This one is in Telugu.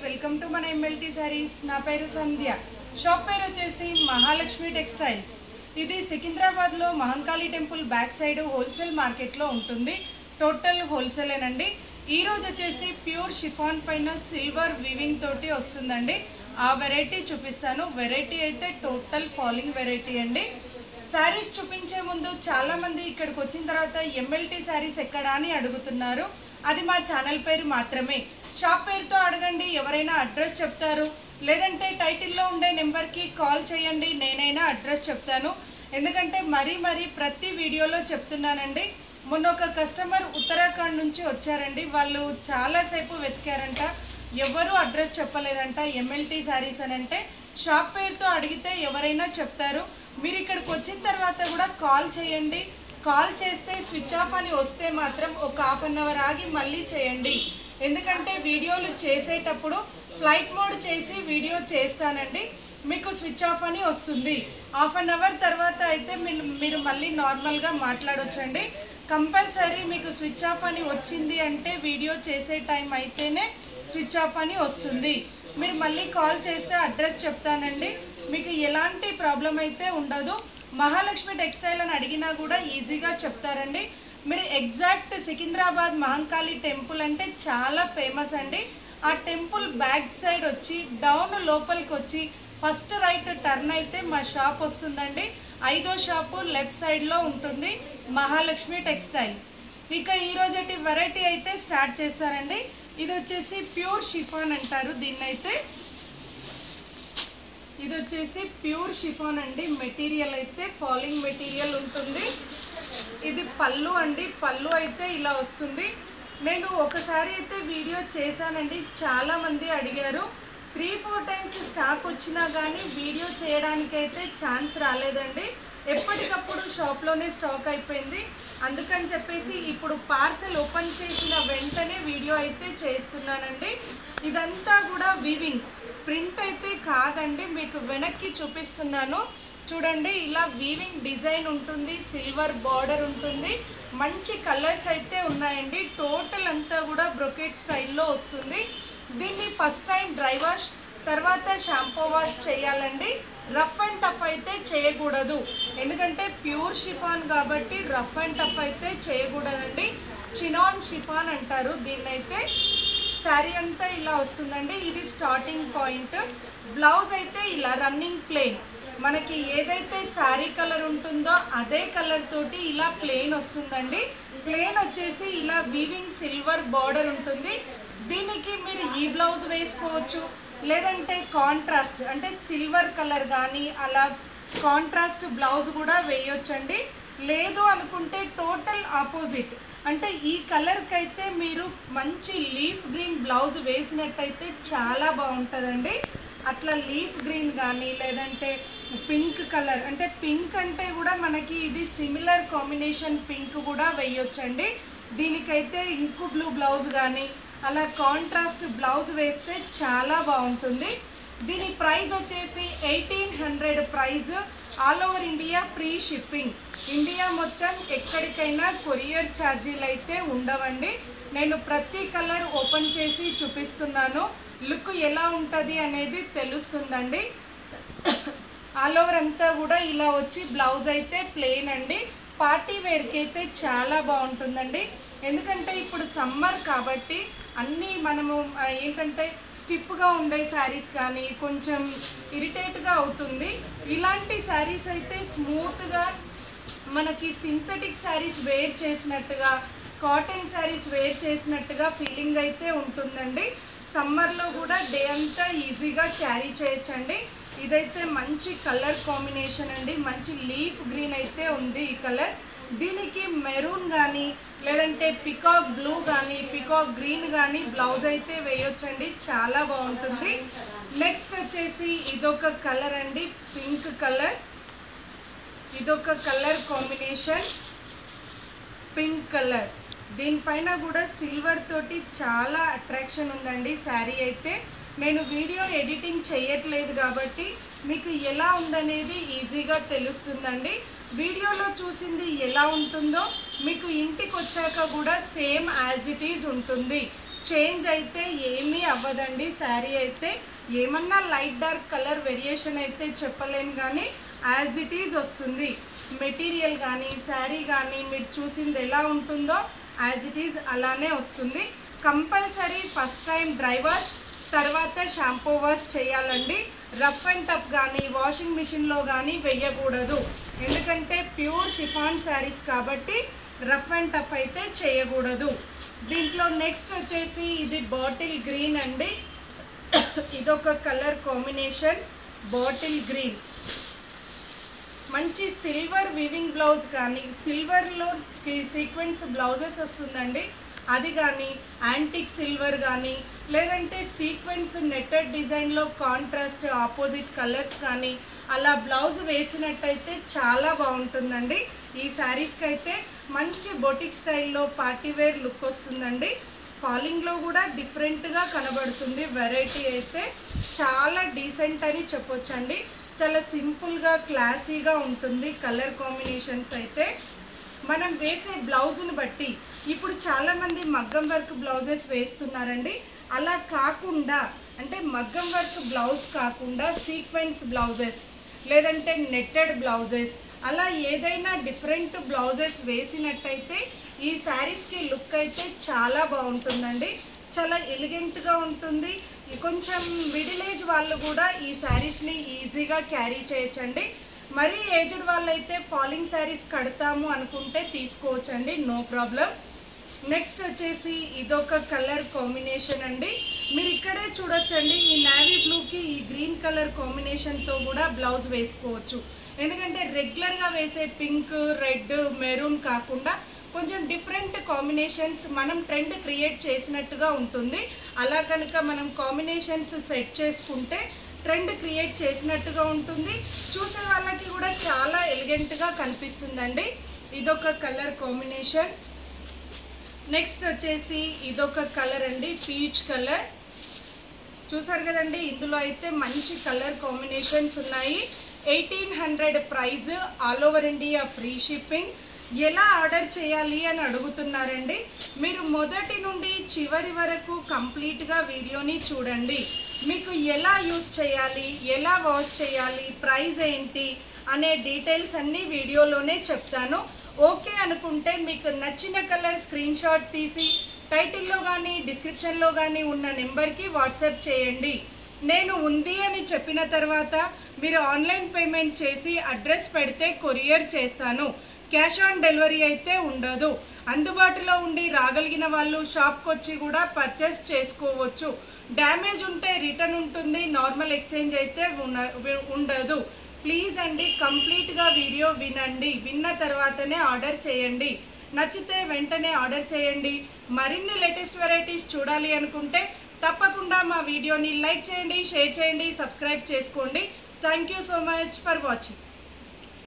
వెల్కమ్ టు మన ఎంఎల్టీ సారీస్ నా పేరు సంధ్య షాప్ పేరు వచ్చేసి మహాలక్ష్మి టెక్స్టైల్స్ ఇది సికింద్రాబాద్లో Mahankali temple back side wholesale మార్కెట్లో ఉంటుంది టోటల్ హోల్సేలేనండి ఈ రోజు వచ్చేసి ప్యూర్ షిఫాన్ పైన సిల్వర్ వివింగ్ తోటి వస్తుందండి ఆ వెరైటీ చూపిస్తాను వెరైటీ అయితే టోటల్ ఫాలింగ్ వెరైటీ అండి శారీస్ చూపించే ముందు చాలా మంది ఇక్కడికి వచ్చిన తర్వాత ఎంఎల్టీ శారీస్ ఎక్కడా అని అడుగుతున్నారు అది మా ఛానల్ పేరు మాత్రమే షాప్ పేరుతో అడగండి ఎవరైనా అడ్రస్ చెప్తారు లేదంటే టైటిల్లో ఉండే నెంబర్కి కాల్ చేయండి నేనైనా అడ్రస్ చెప్తాను ఎందుకంటే మరీ మరీ ప్రతి వీడియోలో చెప్తున్నానండి మొన్న ఒక కస్టమర్ ఉత్తరాఖండ్ నుంచి వచ్చారండి వాళ్ళు చాలాసేపు వెతికారంట ఎవరు అడ్రస్ చెప్పలేదంట ఎంఎల్టీ శారీస్ అని అంటే షాప్ పేరుతో అడిగితే ఎవరైనా చెప్తారు మీరు ఇక్కడికి వచ్చిన తర్వాత కూడా కాల్ చేయండి కాల్ చేస్తే స్విచ్ ఆఫ్ అని వస్తే మాత్రం ఒక హాఫ్ అన్ అవర్ ఆగి మళ్ళీ చేయండి ఎందుకంటే వీడియోలు చేసేటప్పుడు ఫ్లైట్ మోడ్ చేసి వీడియో చేస్తానండి మీకు స్విచ్ ఆఫ్ అని వస్తుంది హాఫ్ అన్ అవర్ తర్వాత అయితే మీరు మీరు మళ్ళీ నార్మల్గా మాట్లాడొచ్చండి కంపల్సరీ మీకు స్విచ్ ఆఫ్ అని వచ్చింది అంటే వీడియో చేసే టైం అయితేనే స్విచ్ ఆఫ్ అని వస్తుంది మీరు మళ్ళీ కాల్ చేస్తే అడ్రస్ చెప్తానండి మీకు ఎలాంటి ప్రాబ్లం అయితే ఉండదు మహాలక్ష్మి టెక్స్టైల్ అని అడిగినా కూడా ఈజీగా చెప్తారండి మీరు ఎగ్జాక్ట్ సికింద్రాబాద్ మహంకాళి టెంపుల్ అంటే చాలా ఫేమస్ అండి ఆ టెంపుల్ బ్యాక్ సైడ్ వచ్చి డౌన్ లోపలికి వచ్చి ఫస్ట్ రైట్ టర్న్ అయితే మా షాప్ వస్తుందండి ఐదో షాపు లెఫ్ట్ సైడ్లో ఉంటుంది మహాలక్ష్మి టెక్స్టైల్స్ ఇక ఈ రోజటి వెరైటీ అయితే స్టార్ట్ చేస్తారండి ఇది వచ్చేసి ప్యూర్ షిఫాన్ అంటారు దీన్ని అయితే ఇది వచ్చేసి ప్యూర్ షిఫాన్ అండి మెటీరియల్ అయితే ఫాలింగ్ మెటీరియల్ ఉంటుంది ఇది పళ్ళు అండి పళ్ళు అయితే ఇలా వస్తుంది నేను ఒకసారి అయితే వీడియో చేశానండి చాలా మంది అడిగారు త్రీ ఫోర్ టైమ్స్ స్టాక్ వచ్చినా కానీ వీడియో చేయడానికి అయితే ఛాన్స్ రాలేదండి ఎప్పటికప్పుడు షాప్లోనే స్టాక్ అయిపోయింది అందుకని చెప్పేసి ఇప్పుడు పార్సెల్ ఓపెన్ చేసిన వెంటనే వీడియో అయితే చేస్తున్నానండి ఇదంతా కూడా వివింగ్ ప్రింట్ అయితే కాదండి మీకు వెనక్కి చూపిస్తున్నాను చూడండి ఇలా వీవింగ్ డిజైన్ ఉంటుంది సిల్వర్ బార్డర్ ఉంటుంది మంచి కలర్స్ అయితే ఉన్నాయండి టోటల్ అంతా కూడా బ్రొకెట్ స్టైల్లో వస్తుంది దీన్ని ఫస్ట్ టైం డ్రై వాష్ తర్వాత షాంపూ వాష్ చేయాలండి రఫ్ అండ్ టఫ్ అయితే చేయకూడదు ఎందుకంటే ప్యూర్ షిఫాన్ కాబట్టి రఫ్ అండ్ టఫ్ అయితే చేయకూడదండి చినాన్ షిఫాన్ అంటారు దీన్నైతే శారీ అంతా ఇలా వస్తుందండి ఇది స్టార్టింగ్ పాయింట్ బ్లౌజ్ అయితే ఇలా రన్నింగ్ ప్లేన్ మనకి ఏదైతే శారీ కలర్ ఉంటుందో అదే కలర్ తోటి ఇలా ప్లేన్ వస్తుందండి ప్లేన్ వచ్చేసి ఇలా వీవింగ్ సిల్వర్ బార్డర్ ఉంటుంది దీనికి మీరు ఈ బ్లౌజ్ వేసుకోవచ్చు లేదంటే కాంట్రాస్ట్ అంటే సిల్వర్ కలర్ కానీ అలా కాంట్రాస్ట్ బ్లౌజ్ కూడా వేయొచ్చండి లేదు అనుకుంటే టోటల్ ఆపోజిట్ అంటే ఈ కలర్కి అయితే మీరు మంచి లీఫ్ గ్రీన్ బ్లౌజ్ వేసినట్టయితే చాలా బాగుంటుందండి అట్లా లీఫ్ గ్రీన్ కానీ లేదంటే పింక్ కలర్ అంటే పింక్ అంటే కూడా మనకి ఇది సిమిలర్ కాంబినేషన్ పింక్ కూడా వేయొచ్చండి దీనికైతే ఇంకు బ్లూ బ్లౌజ్ కానీ అలా కాంట్రాస్ట్ బ్లౌజ్ వేస్తే చాలా బాగుంటుంది దీని ప్రైస్ వచ్చేసి eighteen hundred price all over India free shipping India మొత్తం ఎక్కడికైనా కొరియర్ ఛార్జీలు అయితే ఉండవండి నేను ప్రతి కలర్ ఓపెన్ చేసి చూపిస్తున్నాను లుక్ ఎలా ఉంటుంది అనేది తెలుస్తుందండి ఆల్ ఓవర్ అంతా కూడా ఇలా వచ్చి బ్లౌజ్ అయితే ప్లెయిన్ అండి పార్టీ వేర్కి అయితే చాలా బాగుంటుందండి ఎందుకంటే ఇప్పుడు సమ్మర్ కాబట్టి అన్నీ మనము ఆ, ఏంటంటే స్టిప్గా ఉండే శారీస్ కానీ కొంచెం ఇరిటేట్గా అవుతుంది ఇలాంటి శారీస్ అయితే స్మూత్గా మనకి సింథటిక్ శారీస్ వేర్ చేసినట్టుగా కాటన్ శారీస్ వేర్ చేసినట్టుగా ఫీలింగ్ అయితే ఉంటుందండి సమ్మర్లో కూడా డే అంతా ఈజీగా క్యారీ చేయొచ్చండి ఇదైతే మంచి కలర్ కాంబినేషన్ అండి మంచి లీఫ్ గ్రీన్ అయితే ఉంది ఈ కలర్ దీనికి మెరూన్ కానీ లేదంటే పికాక్ బ్లూ కానీ పికాక్ గ్రీన్ కానీ బ్లౌజ్ అయితే వేయొచ్చండి చాలా బాగుంటుంది నెక్స్ట్ వచ్చేసి ఇదొక కలర్ అండి పింక్ కలర్ ఇదొక కలర్ కాంబినేషన్ పింక్ కలర్ దీనిపైన కూడా సిల్వర్ తోటి చాలా అట్రాక్షన్ ఉందండి శారీ అయితే నేను వీడియో ఎడిటింగ్ చేయట్లేదు కాబట్టి మీకు ఎలా ఉందనేది ఈజీగా తెలుస్తుందండి వీడియోలో చూసింది ఎలా ఉంటుందో మీకు ఇంటికి వచ్చాక కూడా సేమ్ యాజ్ ఇట్ ఈజ్ ఉంటుంది చేంజ్ అయితే ఏమీ అవ్వదండి శారీ అయితే ఏమన్నా లైట్ డార్క్ కలర్ వేరియేషన్ అయితే చెప్పలేను కానీ యాజ్ ఇట్ ఈజ్ వస్తుంది మెటీరియల్ కానీ శారీ కానీ మీరు చూసింది ఎలా ఉంటుందో యాజ్ ఇట్ ఈజ్ అలానే వస్తుంది compulsory first time dry wash తర్వాత షాంపూ వాష్ చేయాలండి రఫ్ అండ్ టఫ్ కానీ వాషింగ్ మిషన్లో కానీ వేయకూడదు ఎందుకంటే ప్యూర్ షిఫాన్ శారీస్ కాబట్టి రఫ్ అండ్ టఫ్ అయితే చేయకూడదు దీంట్లో నెక్స్ట్ వచ్చేసి ఇది బాటిల్ గ్రీన్ అండి ఇదొక కలర్ కాంబినేషన్ బాటిల్ గ్రీన్ మంచి సిల్వర్ వివింగ్ బ్లౌజ్ కానీ సిల్వర్లో సీక్వెన్స్ బ్లౌజెస్ వస్తుందండి అది కానీ యాంటిక్ సిల్వర్ కానీ లేదంటే సీక్వెన్స్ నెట్టెడ్ డిజైన్లో కాంట్రాస్ట్ ఆపోజిట్ కలర్స్ కానీ అలా బ్లౌజ్ వేసినట్టయితే చాలా బాగుంటుందండి ఈ శారీస్కి అయితే మంచి బొటిక్ స్టైల్లో పార్టీవేర్ లుక్ వస్తుందండి ఫాలింగ్లో కూడా డిఫరెంట్గా కనబడుతుంది వెరైటీ అయితే చాలా డీసెంట్ అని చెప్పొచ్చండి చాలా సింపుల్గా క్లాసీగా ఉంటుంది కలర్ కాంబినేషన్స్ అయితే మనం వేసే బ్లౌజ్ని బట్టి ఇప్పుడు చాలామంది మగ్గం వర్క్ బ్లౌజెస్ వేస్తున్నారండి అలా కాకుండా అంటే మగ్గం వర్క్ బ్లౌజ్ కాకుండా సీక్వెన్స్ బ్లౌజెస్ లేదంటే నెట్టెడ్ బ్లౌజెస్ అలా ఏదైనా డిఫరెంట్ బ్లౌజెస్ వేసినట్టయితే ఈ శారీస్కి లుక్ అయితే చాలా బాగుంటుందండి చాలా ఎలిగెంట్గా ఉంటుంది కొంచెం మిడిల్ ఏజ్ వాళ్ళు కూడా ఈ శారీస్ని ఈజీగా క్యారీ చేయొచ్చండి మరీ ఏజ్డ్ వాళ్ళైతే ఫాలింగ్ శారీస్ కడతాము అనుకుంటే తీసుకోవచ్చండి నో ప్రాబ్లం నెక్స్ట్ వచ్చేసి ఇదొక కలర్ కాంబినేషన్ అండి మీరు ఇక్కడే చూడొచ్చండి ఈ నావీ బ్లూకి ఈ గ్రీన్ కలర్ కాంబినేషన్తో కూడా బ్లౌజ్ వేసుకోవచ్చు ఎందుకంటే రెగ్యులర్గా వేసే పింక్ రెడ్ మెరూన్ కాకుండా కొంచెం డిఫరెంట్ కాంబినేషన్స్ మనం ట్రెండ్ క్రియేట్ చేసినట్టుగా ఉంటుంది అలా కనుక మనం కాంబినేషన్స్ సెట్ చేసుకుంటే ట్రెండ్ క్రియేట్ చేసినట్టుగా ఉంటుంది చూసే వాళ్ళకి కూడా చాలా ఎలిగెంట్గా కనిపిస్తుందండి ఇదొక కలర్ కాంబినేషన్ నెక్స్ట్ వచ్చేసి ఇదొక కలర్ అండి పీచ్ కలర్ చూసారు కదండి ఇందులో అయితే మంచి కలర్ కాంబినేషన్స్ ఉన్నాయి eighteen hundred price all over India free shipping ఎలా ఆర్డర్ చేయాలి అని అడుగుతున్నారండి మీరు మొదటి నుండి చివరి వరకు కంప్లీట్గా వీడియోని చూడండి మీకు ఎలా యూస్ చేయాలి ఎలా వాష్ చేయాలి ప్రైస్ ఏంటి అనే డీటెయిల్స్ అన్నీ వీడియోలోనే చెప్తాను ఓకే అనుకుంటే మీకు నచ్చిన కలర్ స్క్రీన్ షాట్ తీసి టైటిల్లో కానీ డిస్క్రిప్షన్లో కానీ ఉన్న నెంబర్కి వాట్సాప్ చేయండి నేను ఉంది అని చెప్పిన తర్వాత మీరు ఆన్లైన్ పేమెంట్ చేసి అడ్రస్ పెడితే కొరియర్ చేస్తాను క్యాష్ ఆన్ డెలివరీ అయితే ఉండదు అందుబాటులో ఉండి రాగలిగిన వాళ్ళు షాప్కి వచ్చి కూడా పర్చేస్ చేసుకోవచ్చు డ్యామేజ్ ఉంటే రిటర్న్ ఉంటుంది నార్మల్ ఎక్స్చేంజ్ అయితే ఉన్న- ఉండదు ప్లీజ్ అండి కంప్లీట్గా వీడియో వినండి విన్న తర్వాతనే ఆర్డర్ చేయండి నచ్చితే వెంటనే ఆర్డర్ చేయండి మరిన్ని లేటెస్ట్ వెరైటీస్ చూడాలి అనుకుంటే తప్పకుండా మా వీడియోని లైక్ చేయండి షేర్ చేయండి సబ్స్క్రైబ్ చేసుకోండి thank you so much for watching